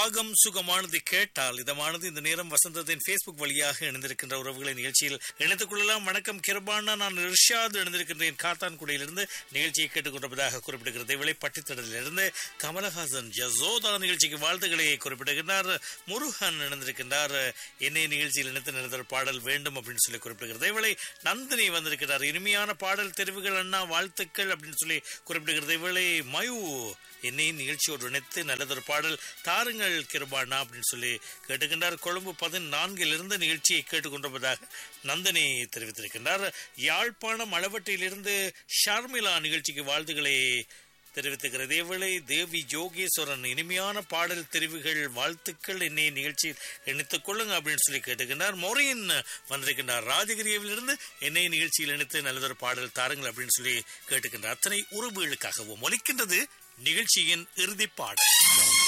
ராகம் சுகமானது கேட்டால் இதமானது இந்த நேரம் வசந்தத்தின் ஃபேஸ்புக் வழியாக இணைந்திருக்கின்ற உறவுகளை நிகழ்ச்சியில் இணைத்துக் கொள்ளலாம் வணக்கம் கிருபானா நான் ரிஷாத் இணைந்திருக்கின்றேன் காத்தான்குடியிலிருந்து நிகழ்ச்சியை கேட்டுக்கொண்டிருப்பதாக குறிப்பிடுகிறது இவளை பட்டித்தடத்திலிருந்து கமலஹாசன் ஜசோதா நிகழ்ச்சிக்கு வாழ்த்துக்களை குறிப்பிடுகின்றார் முருகன் இணைந்திருக்கின்றார் என்னை நிகழ்ச்சியில் இணைத்து நிறுத்தல் பாடல் வேண்டும் அப்படின்னு சொல்லி குறிப்பிடுகிறது இவளை நந்தினி வந்திருக்கிறார் இனிமையான பாடல் தெரிவுகள் அண்ணா வாழ்த்துக்கள் அப்படின்னு சொல்லி குறிப்பிடுகிறது இவளை மயு என்னை நிகழ்ச்சியோடு இணைத்து நல்லதொரு பாடல் தாருங்கள் கிருபானா அப்படின்னு சொல்லி கேட்டுக்கின்றார் கொழும்பு பதினான்கிலிருந்து நிகழ்ச்சியை கேட்டுக்கொண்டிருப்பதாக நந்தினி தெரிவித்திருக்கின்றார் யாழ்ப்பாணம் அளவட்டியிலிருந்து ஷர்மிளா நிகழ்ச்சிக்கு வாழ்த்துக்களை தெரிவித்துக்கிறது இவளை தேவி ஜோகேஸ்வரன் இனிமையான பாடல் தெரிவுகள் வாழ்த்துக்கள் என்னை நிகழ்ச்சியில் இணைத்துக் கொள்ளுங்க அப்படின்னு சொல்லி கேட்டுக்கின்றார் மொரின் வந்திருக்கின்றார் ராஜகிரியவிலிருந்து என்னை நிகழ்ச்சியில் இணைத்து நல்லதொரு பாடல் தாருங்கள் அப்படின்னு சொல்லி கேட்டுக்கின்றார் அத்தனை உறவுகளுக்காகவும் ஒலிக்கின்றது நிகழ்ச்சியின் இறுதி பாடல்